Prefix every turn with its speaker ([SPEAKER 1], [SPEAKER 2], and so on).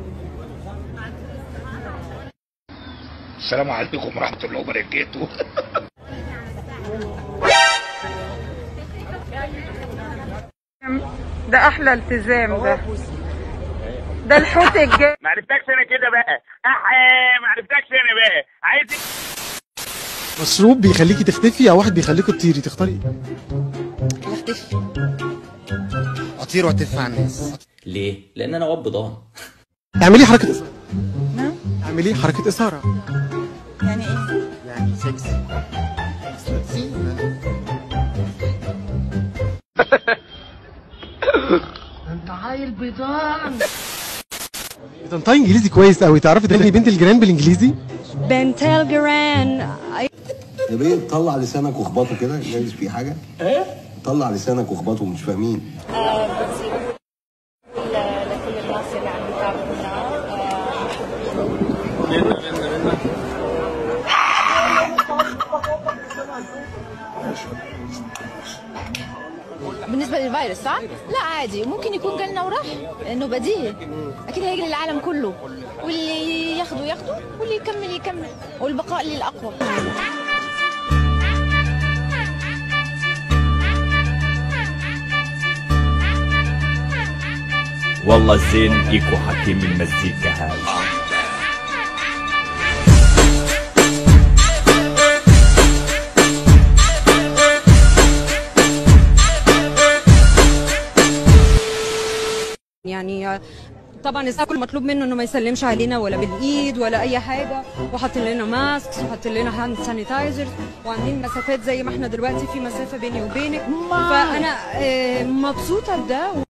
[SPEAKER 1] السلام عليكم ورحمه الله وبركاته
[SPEAKER 2] ده احلى التزام ده ده الحوت الجاي
[SPEAKER 1] ما عرفتكش انا كده بقى احا ما عرفتكش انا بقى عايز
[SPEAKER 3] مشروب بيخليكي تختفي او واحد بيخليكي تطيري تختاري ايه؟
[SPEAKER 4] اختفي
[SPEAKER 3] اطير واتف على الناس
[SPEAKER 5] ليه؟ لأن أنا واد بضان
[SPEAKER 3] اعملي حركه اثاره
[SPEAKER 4] نعم
[SPEAKER 3] اعملي حركه اثاره
[SPEAKER 4] يعني ايه
[SPEAKER 3] يعني سكسي سكسي انت عيل بيضان انت انجليزي كويس قوي تعرفي تغني بنت الجيران بالانجليزي
[SPEAKER 6] بنت الجيران
[SPEAKER 7] يا بيه طلع لسانك واخبطه كده جايز في حاجه ايه طلع لسانك واخبطه مش فاهمين
[SPEAKER 8] لكل الناس اللي عم يتابعونا بالنسبة للفيروس صح؟ لا عادي ممكن يكون جالنا وراح لأنه بديهي أكيد هيجي للعالم كله واللي ياخده ياخده واللي يكمل يكمل والبقاء للأقوى
[SPEAKER 9] والله الزين ايكو حكيم المزيكا هاي
[SPEAKER 6] يعني طبعا الساعة كل مطلوب منه انه ما يسلمش علينا ولا بالايد ولا اي حاجه وحاطين لنا ماسك وحاطين لنا هاند سانيتايزر وعاملين مسافات زي ما احنا دلوقتي في مسافه بيني وبينك فانا آه، مبسوطه بده